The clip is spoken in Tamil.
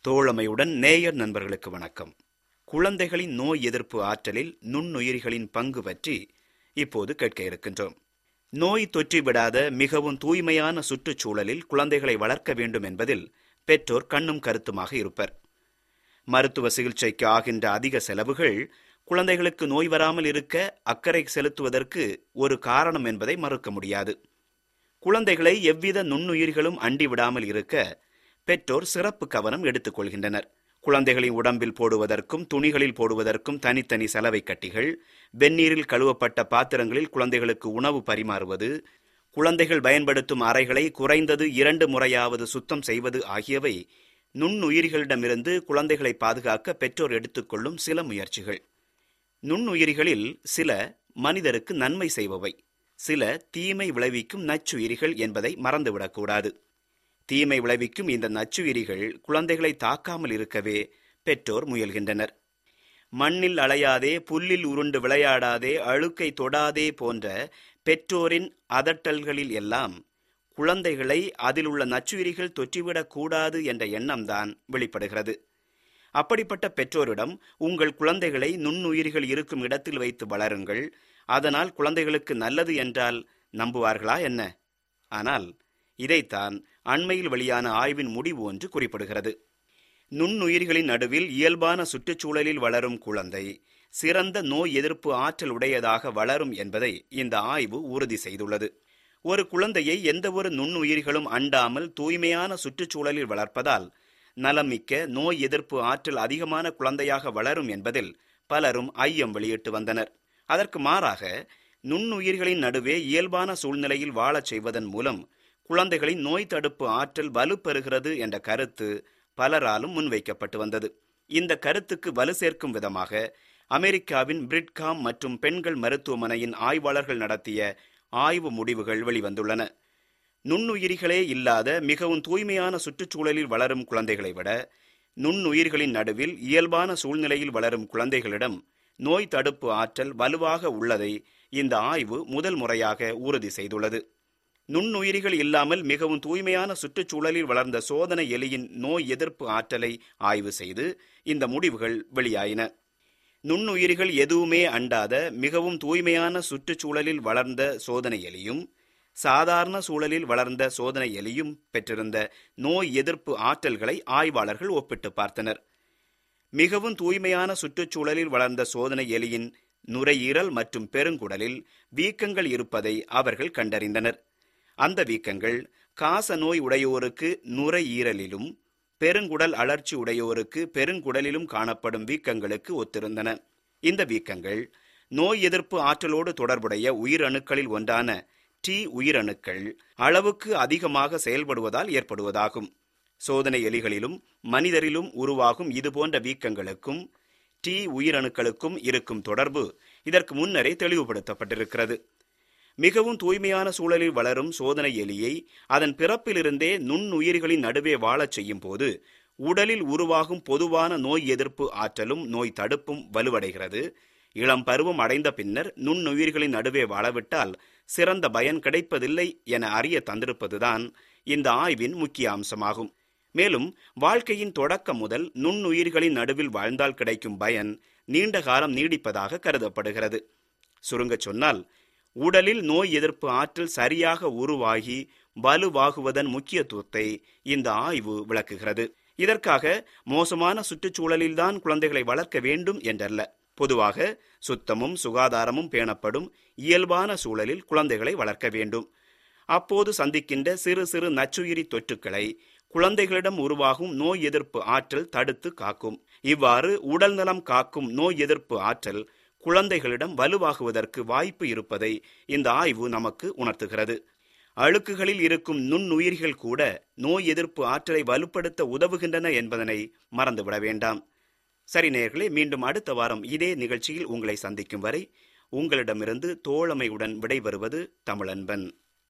தோழமையுடன் நேயர் நண்பர்களுக்கு வணக்கம் குழந்தைகளின் நோய் எதிர்ப்பு ஆற்றலில் நுண்ணுயிரிகளின் பங்கு பற்றி இப்போது கேட்க இருக்கின்றோம் நோய் தொற்றிவிடாத மிகவும் தூய்மையான சுற்றுச்சூழலில் குழந்தைகளை வளர்க்க வேண்டும் என்பதில் பெற்றோர் கண்ணும் கருத்துமாக இருப்பர் மருத்துவ சிகிச்சைக்கு ஆகின்ற அதிக செலவுகள் குழந்தைகளுக்கு நோய் வராமல் இருக்க அக்கறை செலுத்துவதற்கு ஒரு காரணம் என்பதை மறுக்க முடியாது குழந்தைகளை எவ்வித நுண்ணுயிர்களும் அண்டி விடாமல் இருக்க பெற்றோர் சிறப்பு கவனம் எடுத்துக்கொள்கின்றனர் குழந்தைகளின் உடம்பில் போடுவதற்கும் துணிகளில் போடுவதற்கும் தனித்தனி சலவை கட்டிகள் வெந்நீரில் கழுவப்பட்ட பாத்திரங்களில் குழந்தைகளுக்கு உணவு பரிமாறுவது குழந்தைகள் பயன்படுத்தும் அறைகளை குறைந்தது இரண்டு முறையாவது சுத்தம் செய்வது ஆகியவை நுண்ணுயிரிகளிடமிருந்து குழந்தைகளை பாதுகாக்க பெற்றோர் எடுத்துக்கொள்ளும் சில முயற்சிகள் நுண்ணுயிரிகளில் சில மனிதருக்கு நன்மை செய்பவை சில தீமை விளைவிக்கும் நச்சுயிரிகள் என்பதை மறந்துவிடக்கூடாது தீமை விளைவிக்கும் இந்த நச்சுயிரிகள் குழந்தைகளை தாக்காமல் இருக்கவே பெற்றோர் முயல்கின்றனர் மண்ணில் அலையாதே புல்லில் உருண்டு விளையாடாதே அழுக்கை தொடாதே போன்ற பெற்றோரின் அதட்டல்களில் எல்லாம் குழந்தைகளை அதில் உள்ள நச்சுயிரிகள் தொற்றிவிடக் கூடாது என்ற எண்ணம்தான் வெளிப்படுகிறது அப்படிப்பட்ட பெற்றோரிடம் உங்கள் குழந்தைகளை நுண்ணுயிர்கள் இருக்கும் இடத்தில் வைத்து வளருங்கள் அதனால் குழந்தைகளுக்கு நல்லது என்றால் நம்புவார்களா என்ன ஆனால் இதைத்தான் அண்மையில் வெளியான ஆய்வின் முடிவு ஒன்று குறிப்பிடுகிறது நுண்ணுயிர்களின் நடுவில் இயல்பான சுற்றுச்சூழலில் வளரும் குழந்தை சிறந்த நோய் எதிர்ப்பு ஆற்றல் உடையதாக வளரும் என்பதை இந்த ஆய்வு உறுதி செய்துள்ளது ஒரு குழந்தையை எந்தவொரு நுண்ணுயிர்களும் அண்டாமல் தூய்மையான சுற்றுச்சூழலில் வளர்ப்பதால் நலமிக்க நோய் எதிர்ப்பு ஆற்றல் அதிகமான குழந்தையாக வளரும் என்பதில் பலரும் ஐயம் வெளியிட்டு வந்தனர் அதற்கு மாறாக நுண்ணுயிர்களின் நடுவே இயல்பான சூழ்நிலையில் வாழச் செய்வதன் மூலம் குழந்தைகளின் நோய் தடுப்பு ஆற்றல் வலுப்பெறுகிறது என்ற கருத்து பலராலும் முன்வைக்கப்பட்டு வந்தது இந்த கருத்துக்கு வலு சேர்க்கும் விதமாக அமெரிக்காவின் பிரிட்காம் மற்றும் பெண்கள் மருத்துவமனையின் ஆய்வாளர்கள் நடத்திய ஆய்வு முடிவுகள் வெளிவந்துள்ளன நுண்ணுயிரிகளே இல்லாத மிகவும் தூய்மையான சுற்றுச்சூழலில் வளரும் குழந்தைகளை விட நுண்ணுயிர்களின் நடுவில் இயல்பான சூழ்நிலையில் வளரும் குழந்தைகளிடம் நோய் தடுப்பு ஆற்றல் வலுவாக உள்ளதை இந்த ஆய்வு முதல் முறையாக உறுதி செய்துள்ளது நுண்ணுயிரிகள் இல்லாமல் மிகவும் தூய்மையான சுற்றுச்சூழலில் வளர்ந்த சோதனை எலியின் நோய் எதிர்ப்பு ஆற்றலை ஆய்வு செய்து இந்த முடிவுகள் வெளியாயின நுண்ணுயிரிகள் எதுவுமே அண்டாத மிகவும் தூய்மையான சுற்றுச்சூழலில் வளர்ந்த சோதனை எலியும் சாதாரண சூழலில் வளர்ந்த சோதனை எலியும் பெற்றிருந்த நோய் எதிர்ப்பு ஆற்றல்களை ஆய்வாளர்கள் ஒப்பிட்டு பார்த்தனர் மிகவும் தூய்மையான சுற்றுச்சூழலில் வளர்ந்த சோதனை எலியின் நுரையீரல் மற்றும் பெருங்குடலில் வீக்கங்கள் இருப்பதை அவர்கள் கண்டறிந்தனர் அந்த வீக்கங்கள் காச நோய் உடையோருக்கு நுரையீரலிலும் பெருங்குடல் அழற்சி உடையோருக்கு பெருங்குடலிலும் காணப்படும் வீக்கங்களுக்கு ஒத்திருந்தன இந்த வீக்கங்கள் நோய் எதிர்ப்பு ஆற்றலோடு தொடர்புடைய உயிரணுக்களில் ஒன்றான டி உயிரணுக்கள் அளவுக்கு அதிகமாக செயல்படுவதால் ஏற்படுவதாகும் சோதனை எலிகளிலும் மனிதரிலும் உருவாகும் இதுபோன்ற வீக்கங்களுக்கும் டி உயிரணுக்களுக்கும் இருக்கும் தொடர்பு இதற்கு முன்னரே தெளிவுபடுத்தப்பட்டிருக்கிறது மிகவும் தூய்மையான சூழலில் வளரும் சோதனை எலியை அதன் பிறப்பிலிருந்தே நுண்ணுயிர்களின் நடுவே வாழச் செய்யும் போது உடலில் உருவாகும் பொதுவான நோய் எதிர்ப்பு ஆற்றலும் நோய் தடுப்பும் வலுவடைகிறது இளம் பருவம் அடைந்த பின்னர் நுண்ணுயிர்களின் நடுவே வாழவிட்டால் சிறந்த பயன் கிடைப்பதில்லை என அறிய தந்திருப்பதுதான் இந்த ஆய்வின் முக்கிய அம்சமாகும் மேலும் வாழ்க்கையின் தொடக்கம் முதல் நுண்ணுயிர்களின் நடுவில் வாழ்ந்தால் கிடைக்கும் பயன் நீண்ட காலம் நீடிப்பதாக கருதப்படுகிறது சுருங்கச் சொன்னால் உடலில் நோய் எதிர்ப்பு ஆற்றல் சரியாக உருவாகி வலுவாகுவதன் முக்கியத்துவத்தை இந்த ஆய்வு விளக்குகிறது இதற்காக மோசமான சுற்றுச்சூழலில்தான் குழந்தைகளை வளர்க்க வேண்டும் என்றல்ல பொதுவாக சுத்தமும் சுகாதாரமும் பேணப்படும் இயல்பான சூழலில் குழந்தைகளை வளர்க்க வேண்டும் அப்போது சந்திக்கின்ற சிறு சிறு நச்சுயிரி தொற்றுக்களை குழந்தைகளிடம் உருவாகும் நோய் எதிர்ப்பு ஆற்றல் தடுத்து காக்கும் இவ்வாறு உடல் நலம் காக்கும் நோய் எதிர்ப்பு ஆற்றல் குழந்தைகளிடம் வலுவாகுவதற்கு வாய்ப்பு இருப்பதை இந்த ஆய்வு நமக்கு உணர்த்துகிறது அழுக்குகளில் இருக்கும் நுண்ணுயிர்கள் கூட நோய் எதிர்ப்பு ஆற்றலை வலுப்படுத்த உதவுகின்றன என்பதனை மறந்துவிட வேண்டாம் சரி நேர்களே மீண்டும் அடுத்த வாரம் இதே நிகழ்ச்சியில் உங்களை சந்திக்கும் வரை உங்களிடமிருந்து தோழமையுடன் விடைபெறுவது தமிழன்பன்